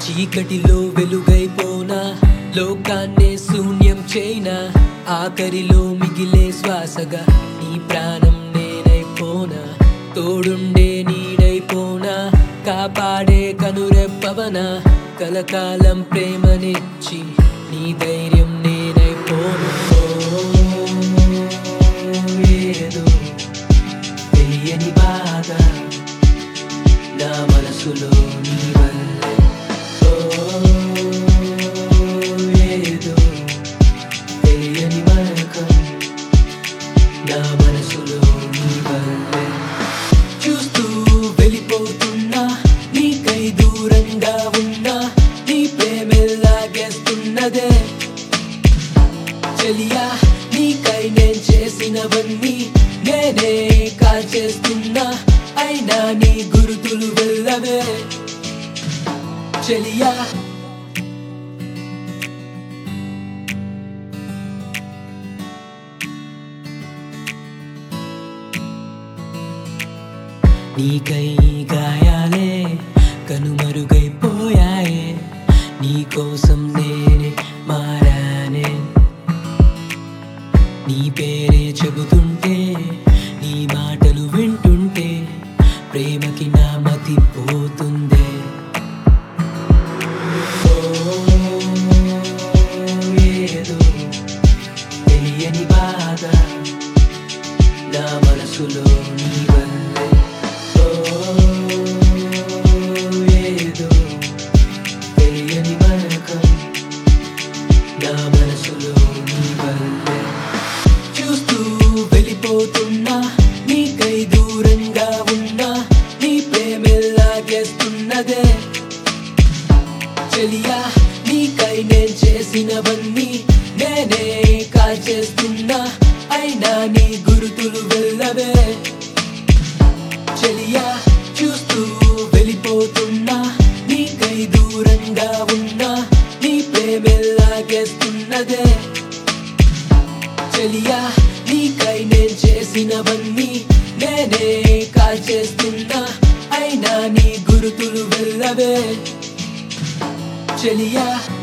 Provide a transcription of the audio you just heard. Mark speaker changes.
Speaker 1: చీకటిలో వెలుగైపోనా లోకాన్నే శూన్యం చైనా ఆఖరిలో మిగిలే శ్వాసగా నీ ప్రాణం నేనైపోనా తోడుండే నీడైపోనా కాపాడే కనురెప్పవనా కలకాలం ప్రేమనిచ్చి నీ ధైర్యం నేనైపోనా ఏదో తెలియని బాధ నా మనసులో నీ వల్లే ఓ ఏదో తెలియని మరకం నా మనసులో నీ వల్లే చూస్తూ వెళ్ళిపోతున్నా నీకై దూరంగా ఉన్నా నీ ప్రేమెల్లాగేస్తున్నదే చెలియా నీకై నేను చేసినవన్నీ నేనే కాల్చేస్తున్నా అయినా నీ గురుతులు వెళ్ళవే చెలియా నీకై గాయాలే కనుమరుగైపోయాయే నీకోసం నేనే మారానే నీ పేరే చెబుతుంటే నీ మాటలు వింటుంటే ప్రేమకి నా మతి పోతుందే ఓ, ఏదో తెలియని బాధ నా మనసులో నీ వల్లే ఓ, ఏదో తెలియని మరకం నా మనసులో నీ వల్లే చూస్తూ వెళ్ళిపోతున్నా నీకై దూరంగా ఉన్నా నీ ప్రేమెల్లాగేస్తున్నదే చెలియా నీకై నేను చేసినవన్నీ నేనే కాల్చేస్తున్నా అయినా నీ గురుతులు వెళ్ళవే చెలియా చూస్తూ వెళ్ళిపోతున్నా నీకై దూరంగా ఉన్నా నీ ప్రేమెల్లాగేస్తున్నదే చెలియా నీకై నేను చేసినవన్నీ నేనే కాల్చేస్తున్నా అయినా నీ గురుతులు వెళ్ళవే చెలియా